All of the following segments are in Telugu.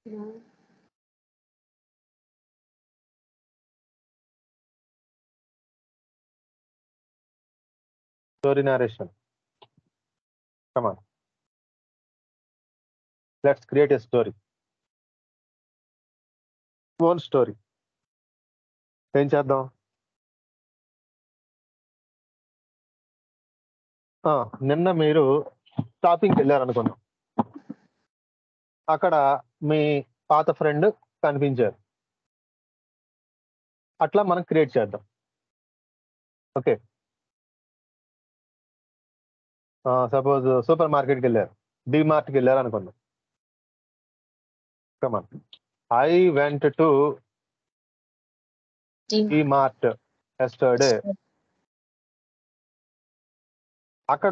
No. story narration. Come on. Let's create a story. One story. ఏం చేద్దాం ఆ, నిన్న మీరు షాపింగ్కి వెళ్ళారు అనుకున్నాం అక్కడ మీ పాత ఫ్రెండ్ కనిపించారు అట్లా మనం క్రియేట్ చేద్దాం ఓకే సపోజ్ సూపర్ మార్కెట్కి వెళ్ళారు డి మార్ట్కి వెళ్ళారు అనుకుందాం come on I went to D Mart yesterday అక్కడ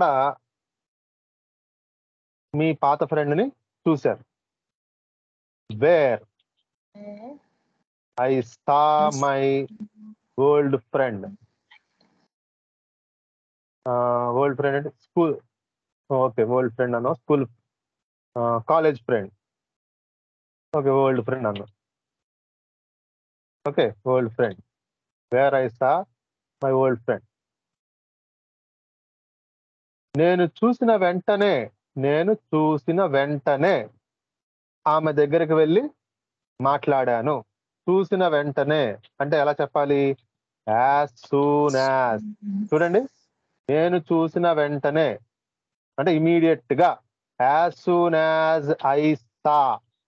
మీ పాత ఫ్రెండ్ని చూశారు where Where I saw my old friend old friend అంటే స్కూల్ ఓకే ఓల్డ్ ఫ్రెండ్ అన్నా school college friend okay old friend అన్నా okay old friend where I saw my old friend నేను చూసిన వెంటనే నేను చూసిన వెంటనే ఆమె దగ్గరికి వెళ్ళి మాట్లాడాను చూసిన వెంటనే అంటే ఎలా చెప్పాలి యాజ్ సూన్ యాజ్ చూడండి నేను చూసిన వెంటనే అంటే ఇమీడియట్ గా as soon as I saw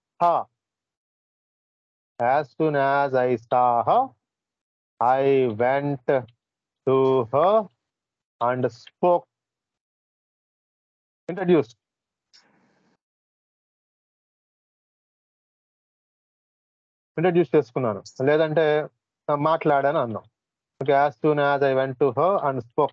as soon as I saw I went to her and spoke introduce introduce చేసుకున్నాను లేదంటే ఆ, మాట్లాడాను అన్నాం okay as soon as I went to her and spoke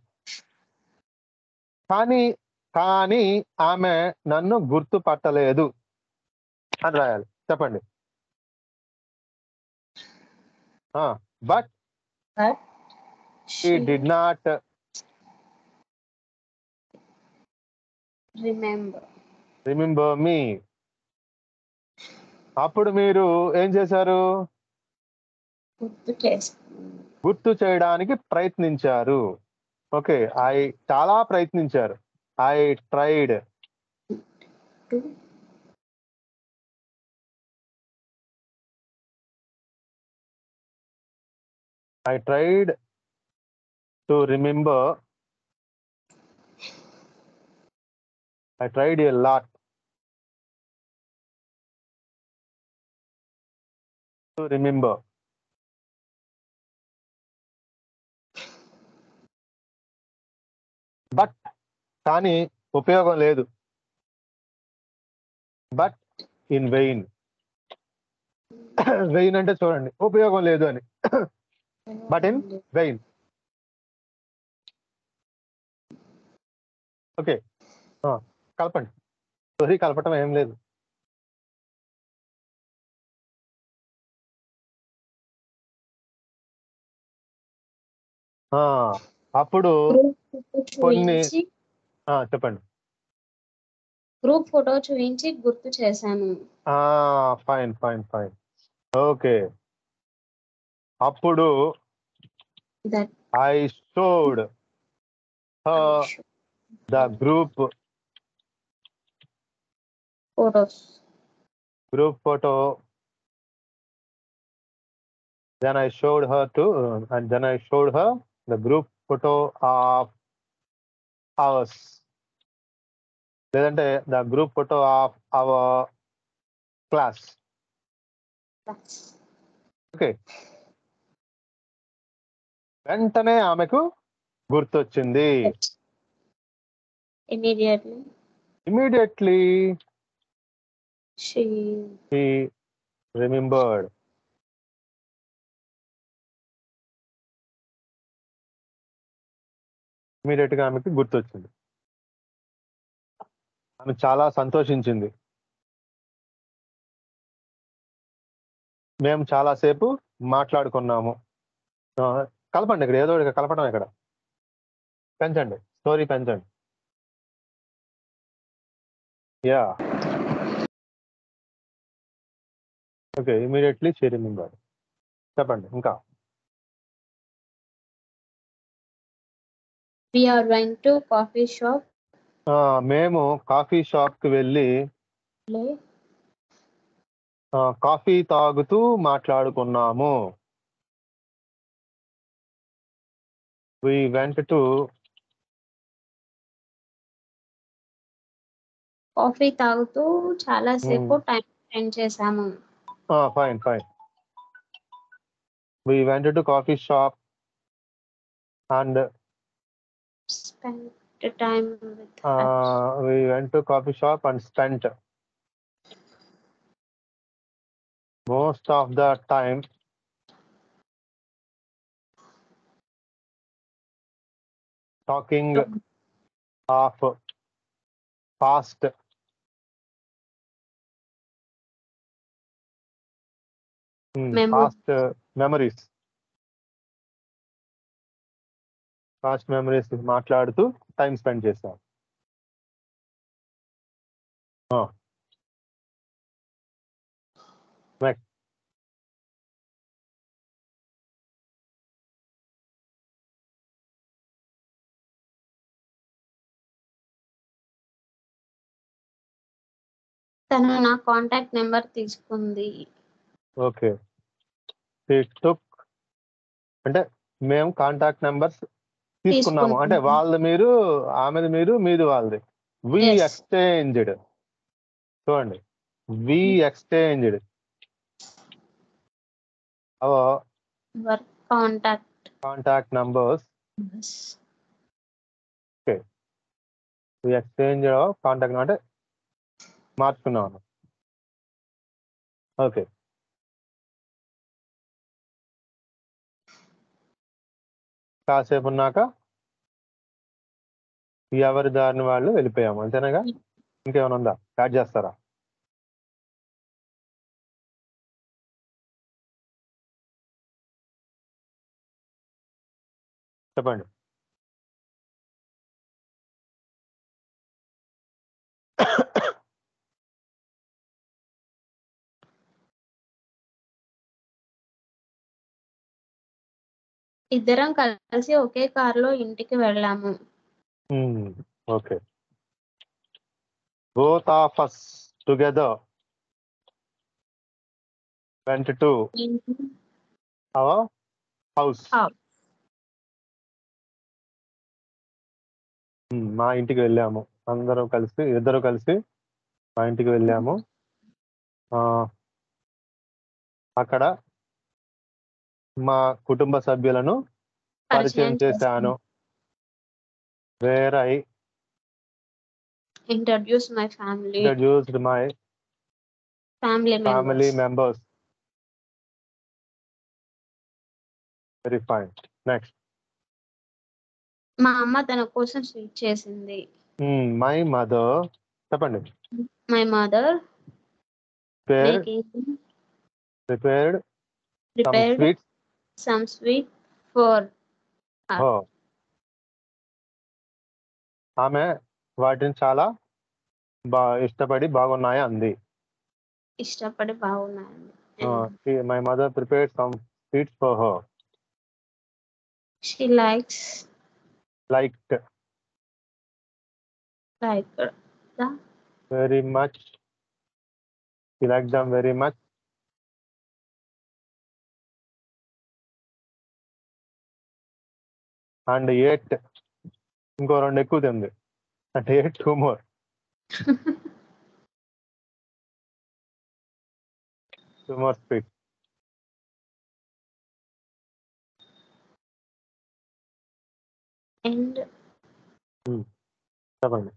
కానీ కానీ ఆమె నన్ను గుర్తుపట్టలేదు అని రాయాలి చెప్పండి but but she she did not remember. Remember me అప్పుడు మీరు ఏం చేశారు గుర్తు చేసుకున్నాను. గుర్తు చేయడానికి ప్రయత్నించారు ఓకే ఐ చాలా ప్రయత్నించారు I tried To I tried to remember I tried a lot to remember but కానీ ఉపయోగం లేదు బట్ ఇన్ వెయిన్ వెయిన్ అంటే చూడండి ఉపయోగం లేదు అని But in? వెయిన్ ఓకే కలపండి స్టోరీ కలపటం ఏం లేదు ఆ, అప్పుడు గ్రూప్ ఫోటో కొన్ని- చూపించి ఆ, చెప్పండి గ్రూప్ ఫోటో చూపించి గుర్తు చేశాను ఫైన్ ఫైన్ ఫైన్ ఓకే అప్పుడు that I showed the group photos group photo then i showed her to and then i showed her the group photo of ours లేదంటే the group photo of our class okay వెంటనే ఆమెకు గుర్తొచ్చింది immediately immediately she he remembered immediate గా ఆమెకి గుర్తొచ్చింది ఆమె చాలా సంతోషించింది మేము చాలాసేపు మాట్లాడుకున్నాము ఆ, కలపండి ఇక్కడ ఏదో ఒకటి కలపడం ఇక్కడ పెంచండి స్టోరీ పెంచండి yeah okay immediately she remember చెప్పండి ఇంకా we are went to coffee shop ఆ, మేము కాఫీ షాప్కి వెళ్ళి ఆ, కాఫీ తాగుతూ మాట్లాడుకున్నాము వి వెంట్ టు కాఫీ తాగుతూ చాలా సేపు టైం స్పెండ్ చేశాము fine fine we went to coffee shop and spend time with we went to coffee shop and spent most of the time talking of past Memories. Past memories past memories మాట్లాడుతూ టైం స్పెండ్ చేస్తాం నెక్స్ట్ తను నా కాంటాక్ట్ నెంబర్ తీసుకుంది ఓకే టుక్ అంటే మేము కాంటాక్ట్ నెంబర్స్ తీసుకున్నాము అంటే తీసుకుంటున్నాము. వాళ్ళది మీరు ఆమెది మీరు మీది వాళ్ళది వి Yes. ఎక్స్చేంజ్డ్ చూడండి we exchanged our work contact contact numbers we exchange contact అంటే మార్చుకున్నాము ఓకే కాసేపు ఉన్నాక ఎవరి దారిని వాళ్ళు వెళ్ళిపోయాము అంతేనాగా ఇంకేమైనా ఉందా యాడ్ చేస్తారా చెప్పండి ఇద్దరం కలిసి ఒకే కారులో ఇంటికి వెళ్ళాము okay both of us together went to our house House. మా ఇంటికి వెళ్ళాము అందరూ కలిసి ఇద్దరు కలిసి మా ఇంటికి వెళ్ళాము ఆ, అక్కడ మా కుటుంబ సభ్యులను పరిచయం చేశాను where I introduce my family introduced my family family members members very fine next మా అమ్మ తన కోసం స్వీట్ చేసింది మై మదర్ చెప్పండి my mother prepared prepared some prepared sweets some sweet for ఓ ఆమె వాటిని చాలా బా ఇష్టపడి బాగున్నాయి అంది ఇష్టపడి బాగున్నాయండి my mother prepared some sweets for her she likes like like very much. He liked them very much. And eight ఇంకో రెండు ఎక్కువ తింది అంటే eight two more two more speed and చెప్పండి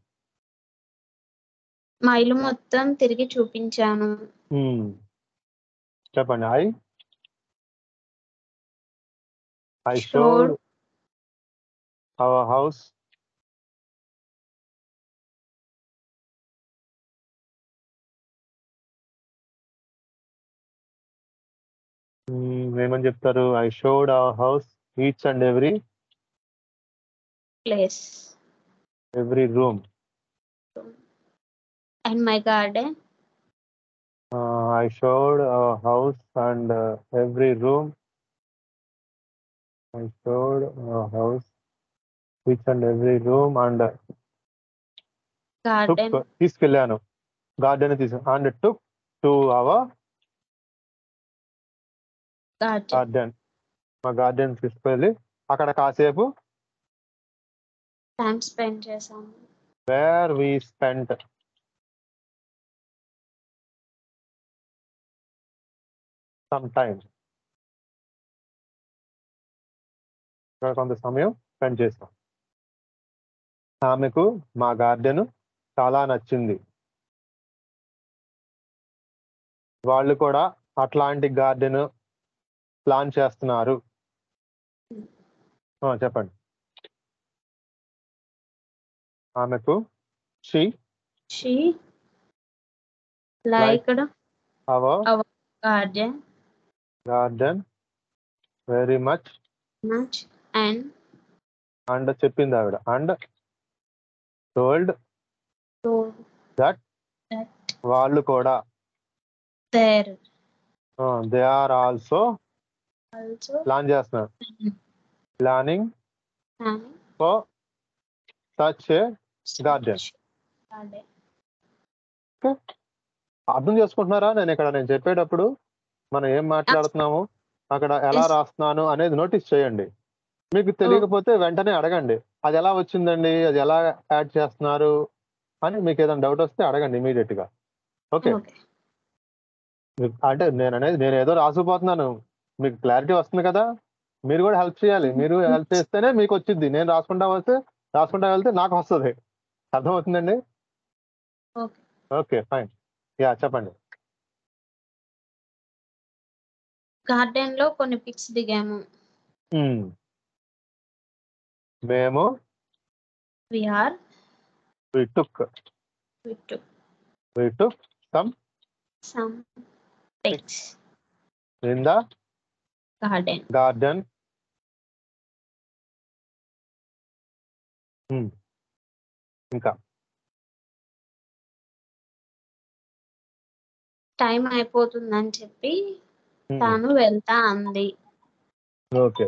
మా ఇల్లు మొత్తం తిరిగి చూపించాను Hmm. చెప్పండి I I showed Showed. Our house ఏమని చెప్తారు I showed our house each and every place every room and my garden I showed house and every room I showed house each and every room and took garden తీసుకెళ్ళాను గార్డెన్ తీసు and took to our garden garden మా గార్డెన్ తీసుకెళ్ళి అక్కడ కాసేపు టైం స్పెండ్ చేశాము where we spent some time ఇక్కడ కొంత సమయం స్పెండ్ చేసాం ఆమెకు మా గార్డెన్ చాలా నచ్చింది వాళ్ళు కూడా అట్లాంటి గార్డెన్ ప్లాన్ చేస్తున్నారు ఆ, చెప్పండి ఆమెకు she she liked our garden garden very much much and and చెప్పింది ఆవిడ and told to that that వాళ్ళు కూడా there they are also also plan చేస్తున్నారు planning planning for such a Garden. Garden అర్థం చేసుకుంటున్నారా నేను ఇక్కడ నేను చెప్పేటప్పుడు మనం ఏం మాట్లాడుతున్నాము అక్కడ ఎలా Yes. రాస్తున్నాను అనేది నోటీస్ చేయండి మీకు తెలియకపోతే వెంటనే అడగండి అది ఎలా వచ్చిందండి అది ఎలా యాడ్ చేస్తున్నారు అని మీకు ఏదైనా డౌట్ వస్తే అడగండి ఇమీడియట్ గా ఓకే ఓకే అంటే నేను అనేది నేను ఏదో రాసుకుపోతున్నాను మీకు క్లారిటీ వస్తుంది కదా మీరు కూడా హెల్ప్ చేయాలి మీరు హెల్ప్ చేస్తేనే మీకు వచ్చింది నేను రాసుకుంటా వస్తే రాసుకుంటా వెళ్తే నాకు వస్తుంది అర్థమవుతుందండి ఓకే ఓకే ఫైన్ యా చెప్పండి గార్డెన్ లో కొన్ని పిక్స్ దిగాము మ్మ్. మేము we are we took with we took some some pics in the garden garden hmm. ఇంకా టైం అయిపోతుందని చెప్పి మ్మ్. తాను వెళ్తా అంది ఓకే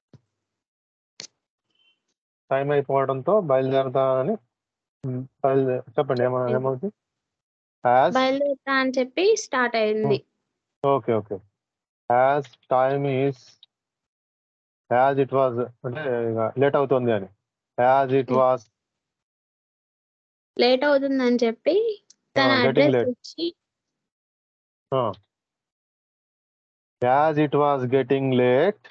టైం అయిపోవడంతో బయలుదేరతానని మ్మ్. బయలుదే చెప్పండి ఏమ ఏమవుతుంది యాజ్ బయలుదేరుతా అని చెప్పి స్టార్ట్ అయింది okay okay as time is as it was అంటే లేట్ అవుతుంది అని యాజ్ ఇట్ వాజ్ లేట్ అవుతుందని చెప్పి తన Ah, getting అడ్రస్ late. ఇచ్చి as it was getting late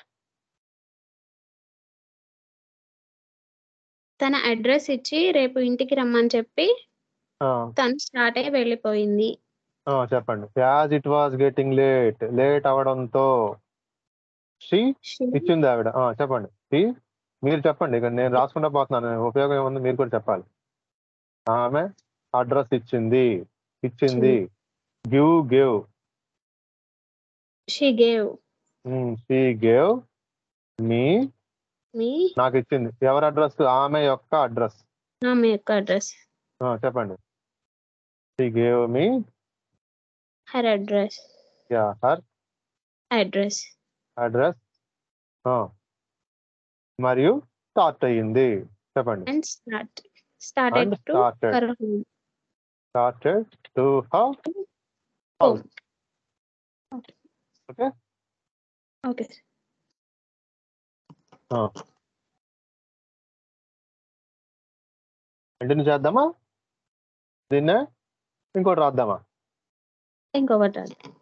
తన అడ్రస్ ఇచ్చి రేపు ఇంటికి రమ్మని చెప్పి తను స్టార్ట్ అయ్యి వెళ్ళిపోయింది చెప్పండి as it was getting late late అవడంతో షీ She- ఇచ్చింది ఆవిడ ఆ, చెప్పండి షీ మీరు చెప్పండి ఇక నేను రాసుకుంటా పోతున్నాను ఉపయోగం ఏముంది మీరు కూడా చెప్పాలి ఆమె అడ్రస్ ఇచ్చింది ఇచ్చింది give give she gave she gave me me నాకు ఇచ్చింది ఎవరి అడ్రస్ ఆమె యొక్క అడ్రస్ ఆమె యొక్క అడ్రస్ చెప్పండి she gave me her address yeah her address address మరియు స్టార్ట్ అయ్యింది చెప్పండి and start started and to started her home started to how home okay okay continue చేద్దామా దీన్నే ఇంకోటి రాద్దామా ఇంకొకటి